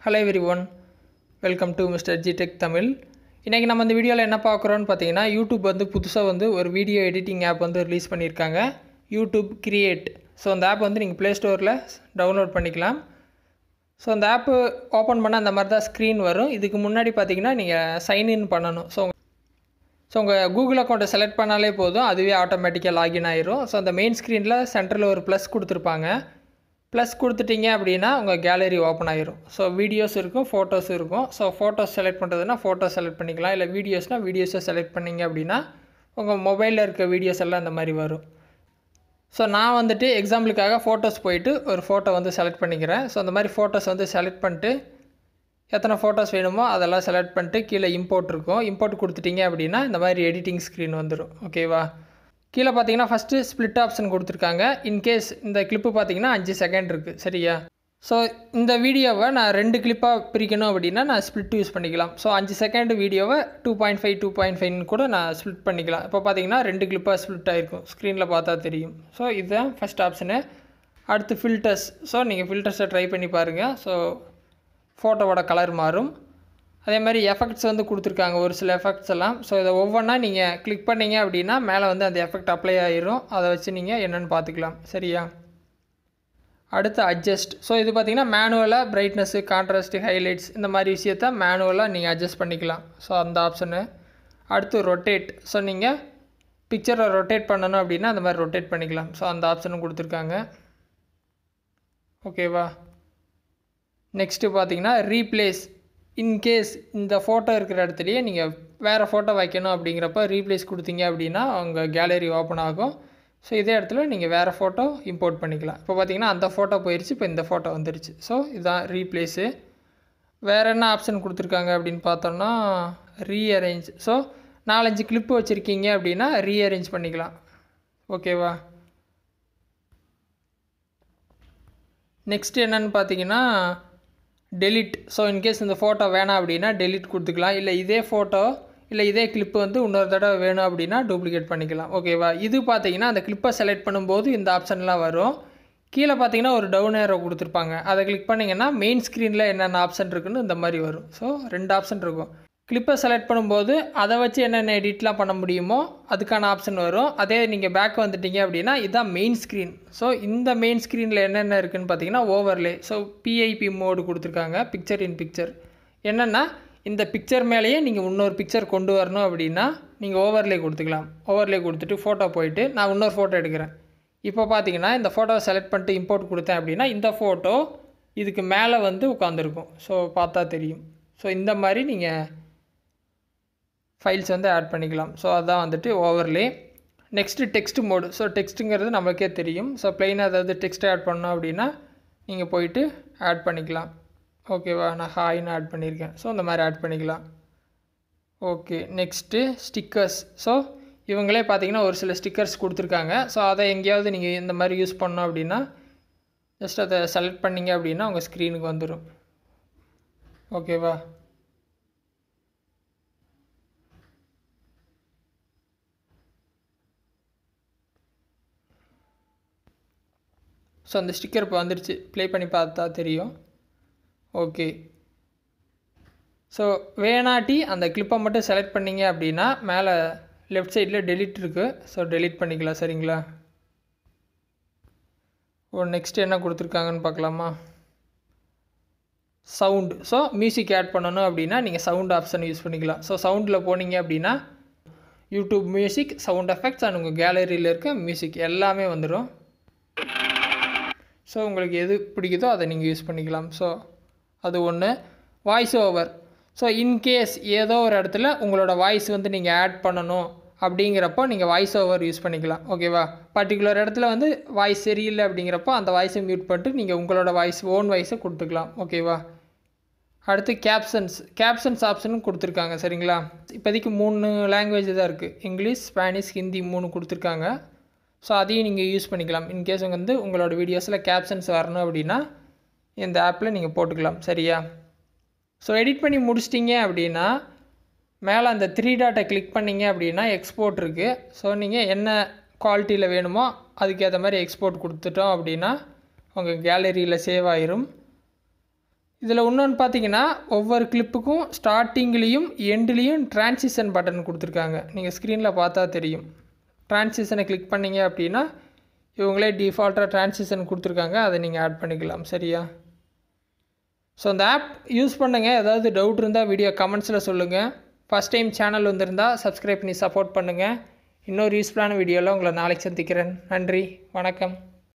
hello everyone welcome to mister G Tech Tamil இன்றைக்கி நம்ம இந்த வீடியோவில் என்ன பார்க்குறோன்னு பார்த்தீங்கன்னா யூடியூப் வந்து புதுசாக வந்து ஒரு வீடியோ எடிட்டிங் ஆப் வந்து ரிலீஸ் பண்ணியிருக்காங்க யூடியூப் கிரியேட் ஸோ அந்த ஆப் வந்து நீங்கள் ப்ளே ஸ்டோரில் டவுன்லோட் பண்ணிக்கலாம் ஸோ அந்த ஆப்பு ஓப்பன் பண்ணால் அந்த மாதிரி தான் ஸ்க்ரீன் வரும் இதுக்கு முன்னாடி பார்த்தீங்கன்னா நீங்கள் சைன்இன் பண்ணணும் ஸோ ஸோ உங்கள் கூகுள் அக்கௌண்ட்டை செலக்ட் பண்ணாலே போதும் அதுவே ஆட்டோமேட்டிக்காக லாகின் ஆயிரும் ஸோ அந்த மெயின் ஸ்க்ரீனில் சென்டரில் ஒரு ப்ளஸ் கொடுத்துருப்பாங்க ப்ளஸ் கொடுத்துட்டீங்க அப்படின்னா உங்கள் கேலரி ஓப்பன் ஆயிரும் ஸோ வீடியோஸ் இருக்கும் ஃபோட்டோஸ் இருக்கும் ஸோ ஃபோட்டோஸ் செலக்ட் பண்ணுறதுனா ஃபோட்டோஸ் செலக்ட் பண்ணிக்கலாம் இல்லை வீடியோஸ்னால் வீடியோஸை செலக்ட் பண்ணிங்க அப்படின்னா உங்கள் மொபைலில் இருக்க வீடியோஸ் எல்லாம் அந்த மாதிரி வரும் ஸோ நான் வந்துட்டு எக்ஸாம்பிளுக்காக ஃபோட்டோஸ் போயிட்டு ஒரு ஃபோட்டோ வந்து செலக்ட் பண்ணிக்கிறேன் ஸோ அந்த மாதிரி ஃபோட்டோஸ் வந்து செலக்ட் பண்ணிட்டு எத்தனை ஃபோட்டோஸ் வேணுமோ அதெல்லாம் செலக்ட் பண்ணிட்டு கீழே இம்போர்ட் இருக்கும் இம்போர்ட் கொடுத்துட்டீங்க அப்படின்னா இந்த மாதிரி எடிட்டிங் ஸ்க்ரீன் வந்துடும் ஓகேவா கீழே பார்த்தீங்கன்னா ஃபஸ்ட்டு ஸ்ப்ளிட் ஆப்ஷன் கொடுத்துருக்காங்க இன்கேஸ் இந்த கிளிப்பு பார்த்தீங்கன்னா அஞ்சு செகண்ட் இருக்குது சரியா ஸோ இந்த வீடியோவை நான் ரெண்டு கிளிப்பாக பிரிக்கணும் அப்படின்னா நான் ஸ்ப்ளிட் யூஸ் பண்ணிக்கலாம் ஸோ அஞ்சு செகண்ட் வீடியோவை two point five two point ஃபைவ்னு கூட நான் ஸ்ப்ளிட் பண்ணிக்கலாம் இப்போ பார்த்தீங்கன்னா ரெண்டு கிளிப்பாக ஸ்ப்ளிட் ஆகிருக்கும் ஸ்க்ரீனில் பார்த்தா தெரியும் ஸோ இதுதான் ஃபஸ்ட் ஆப்ஷனு அடுத்து ஃபில்டர்ஸ் ஸோ நீங்கள் ஃபில்டர்ஸை ட்ரை பண்ணி பாருங்கள் ஸோ ஃபோட்டோவோட கலர் மாறும் அதே மாதிரி எஃபெக்ட்ஸ் வந்து கொடுத்துருக்காங்க ஒரு சில எஃபெக்ட்ஸ் எல்லாம் ஸோ இதை ஒவ்வொன்றா நீங்கள் கிளிக் பண்ணீங்க அப்படின்னா மேலே வந்து அந்த எஃபெக்ட் அப்ளை ஆயிரும் அதை வச்சு நீங்கள் என்னென்னு பார்த்துக்கலாம் சரியா அடுத்து அட்ஜஸ்ட் ஸோ இது பார்த்தீங்கன்னா மேனுவலாக பிரைட்னஸ்ஸு கான்ட்ராஸ்ட்டு ஹைலைட்ஸ் இந்த மாதிரி விஷயத்த மேனுவலாக நீங்கள் அட்ஜஸ்ட் பண்ணிக்கலாம் ஸோ அந்த ஆப்ஷனு அடுத்து ரொட்டேட் ஸோ நீங்கள் பிக்சரை ரொட்டேட் பண்ணணும் அப்படின்னா அந்த மாதிரி ரொட்டேட் பண்ணிக்கலாம் ஸோ அந்த ஆப்ஷனும் கொடுத்துருக்காங்க ஓகேவா நெக்ஸ்ட்டு பார்த்தீங்கன்னா ரீப்ளேஸ் இன்கேஸ் இந்த ஃபோட்டோ இருக்கிற இடத்துலையே நீங்கள் வேறு ஃபோட்டோ வைக்கணும் அப்படிங்கிறப்ப ரீப்ளேஸ் கொடுத்தீங்க அப்படின்னா உங்கள் கேலரி ஓப்பன் ஆகும் ஸோ இதே இடத்துல நீங்கள் வேறு ஃபோட்டோ இம்போர்ட் பண்ணிக்கலாம் இப்போ பார்த்தீங்கன்னா அந்த ஃபோட்டோ போயிடுச்சு இப்போ இந்த ஃபோட்டோ வந்துருச்சு ஸோ இதுதான் ரீப்ளேஸு வேறு என்ன ஆப்ஷன் கொடுத்துருக்காங்க அப்படின்னு பார்த்தோம்னா ரீஅரேஞ்ச் ஸோ நாலஞ்சு கிளிப்பு வச்சுருக்கீங்க அப்படின்னா ரீஅரேஞ்ச் பண்ணிக்கலாம் ஓகேவா நெக்ஸ்ட் என்னென்னு பார்த்தீங்கன்னா டெலிட் ஸோ இன்கேஸ் இந்த ஃபோட்டோ வேணாம் அப்படின்னா டெலிட் கொடுத்துக்கலாம் இல்லை இதே ஃபோட்டோ இல்லை இதே கிளிப்பு வந்து இன்னொரு தடவை வேணும் அப்படின்னா டூப்ளிகேட் பண்ணிக்கலாம் ஓகேவா இது பார்த்தீங்கன்னா அந்த கிளிப்பை செலக்ட் பண்ணும்போது இந்த ஆப்ஷன்லாம் வரும் கீழே பார்த்தீங்கன்னா ஒரு டவுன் ஏரோ கொடுத்துருப்பாங்க அதை கிளிக் பண்ணிங்கன்னா மெயின் ஸ்க்ரீனில் என்னென்ன ஆப்ஷன் இருக்குன்னு இந்த மாதிரி வரும் ஸோ ரெண்டு ஆப்ஷன் இருக்கும் கிளிப்பை செலக்ட் பண்ணும்போது அதை வச்சு என்னென்ன எடிட்லாம் பண்ண முடியுமோ அதுக்கான ஆப்ஷன் வரும் அதே நீங்கள் பேக் வந்துட்டீங்க அப்படின்னா இதுதான் மெயின் ஸ்க்ரீன் ஸோ இந்த மெயின் ஸ்க்ரீனில் என்னென்ன இருக்குதுன்னு பார்த்தீங்கன்னா ஓவர்லே ஸோ பிஐபி மோடு கொடுத்துருக்காங்க பிக்சர் இன் பிக்சர் என்னென்னா இந்த பிக்சர் மேலேயே நீங்கள் இன்னொரு பிக்சர் கொண்டு வரணும் அப்படின்னா நீங்கள் ஓவர்லே கொடுத்துக்கலாம் ஓவர்லே கொடுத்துட்டு ஃபோட்டோ போயிட்டு நான் இன்னொரு ஃபோட்டோ எடுக்கிறேன் இப்போ பார்த்தீங்கன்னா இந்த ஃபோட்டோவை செலக்ட் பண்ணிட்டு இம்போர்ட் கொடுத்தேன் அப்படின்னா இந்த ஃபோட்டோ இதுக்கு மேலே வந்து உட்காந்துருக்கும் ஸோ பார்த்தா தெரியும் ஸோ இந்த மாதிரி நீங்கள் ஃபைல்ஸ் வந்து ஆட் பண்ணிக்கலாம் ஸோ அதுதான் வந்துட்டு overlay next text mode so டெக்ஸ்ட்டுங்கிறது நம்மளுக்கே தெரியும் ஸோ ப்ளெயினாக ஏதாவது டெக்ஸ்ட் ஆட் பண்ணோம் அப்படின்னா நீங்கள் போயிட்டு ஆட் பண்ணிக்கலாம் ஓகேவா நான் ஹாய்னு ஆட் பண்ணியிருக்கேன் ஸோ இந்த மாதிரி ஆட் பண்ணிக்கலாம் ஓகே நெக்ஸ்ட்டு ஸ்டிக்கர்ஸ் ஸோ இவங்களே பார்த்தீங்கன்னா ஒரு சில ஸ்டிக்கர்ஸ் கொடுத்துருக்காங்க ஸோ அதை எங்கேயாவது நீங்கள் இந்த மாதிரி யூஸ் பண்ணோம் அப்படின்னா ஜஸ்ட் அதை செலக்ட் பண்ணிங்க அப்படின்னா உங்கள் ஸ்க்ரீனுக்கு வந்துடும் ஓகேவா ஸோ அந்த ஸ்டிக்கர் இப்போ வந்துடுச்சு ப்ளே பண்ணி பார்த்தா தெரியும் ஓகே ஸோ வேணாட்டி அந்த கிளிப்பை மட்டும் செலக்ட் பண்ணிங்க அப்படின்னா மேலே லெஃப்ட் சைடில் டெலிட் இருக்குது ஸோ டெலிட் பண்ணிக்கலாம் சரிங்களா ஓ நெக்ஸ்ட் என்ன கொடுத்துருக்காங்கன்னு பார்க்கலாமா சவுண்டு ஸோ மியூசிக் ஆட் பண்ணணும் அப்படின்னா நீங்கள் சவுண்ட் ஆப்ஷன் யூஸ் பண்ணிக்கலாம் ஸோ சவுண்டில் போனீங்க அப்படின்னா YouTube music sound effects and உங்கள் கேலரியில் இருக்க மியூசிக் எல்லாமே வந்துடும் ஸோ உங்களுக்கு எது பிடிக்குதோ அதை நீங்கள் யூஸ் பண்ணிக்கலாம் ஸோ அது ஒன்று வாய்ஸ் ஓவர் ஸோ இன்கேஸ் ஏதோ ஒரு இடத்துல உங்களோட வாய்ஸ் வந்து நீங்கள் ஆட் பண்ணணும் அப்படிங்கிறப்போ நீங்கள் வாய்ஸ் ஓவர் யூஸ் பண்ணிக்கலாம் ஓகேவா பர்டிகுலர் இடத்துல வந்து வாய்ஸ் சரியில்லை அப்படிங்கிறப்போ அந்த வாய்ஸை மியூட் பண்ணிட்டு நீங்கள் உங்களோட வாய்ஸ் ஓன் வாய்ஸை கொடுத்துக்கலாம் ஓகேவா அடுத்து கேப்ஷன்ஸ் கேப்ஷன்ஸ் ஆப்ஷனும் கொடுத்துருக்காங்க சரிங்களா இப்போதைக்கு மூணு லாங்குவேஜ் தான் இருக்குது இங்கிலீஷ் ஸ்பானிஷ் ஹிந்தி மூணு கொடுத்துருக்காங்க ஸோ அதையும் நீங்கள் யூஸ் பண்ணிக்கலாம் இன்கேஸ் வந்து உங்களோட வீடியோஸில் கேப்ஷன்ஸ் வரணும் அப்படின்னா இந்த ஆப்பில் நீங்கள் போட்டுக்கலாம் சரியா ஸோ எடிட் பண்ணி முடிச்சிட்டிங்க அப்படின்னா மேலே அந்த த்ரீ டாட்டை கிளிக் பண்ணிங்க அப்படின்னா எக்ஸ்போர்ட் இருக்குது ஸோ நீங்கள் என்ன குவாலிட்டியில் வேணுமோ அதுக்கேற்ற மாதிரி எக்ஸ்போர்ட் கொடுத்துட்டோம் அப்படின்னா உங்கள் கேலரியில் சேவ் ஆயிரும் இதில் இன்னொன்று பார்த்தீங்கன்னா ஒவ்வொரு கிளிப்புக்கும் ஸ்டார்டிங்லேயும் எண்ட்லேயும் டிரான்சிஷன் பட்டன் கொடுத்துருக்காங்க நீங்கள் ஸ்க்ரீனில் பார்த்தா தெரியும் டிரான்சிஷனை கிளிக் பண்ணீங்க அப்படின்னா இவங்களே டிஃபால்ட்டாக டிரான்சிஷன் கொடுத்துருக்காங்க அதை நீங்கள் ஆட் பண்ணிக்கலாம் சரியா ஸோ அந்த ஆப் யூஸ் பண்ணுங்கள் ஏதாவது டவுட் இருந்தால் வீடியோ கமெண்ட்ஸில் சொல்லுங்கள் ஃபஸ்ட் டைம் சேனல் வந்திருந்தால் சப்ஸ்கிரைப் பண்ணி சப்போர்ட் பண்ணுங்கள் இன்னொரு யூஸ்ஃபுல்லான வீடியோவில் உங்களை நாளைக்கு சந்திக்கிறேன் நன்றி வணக்கம்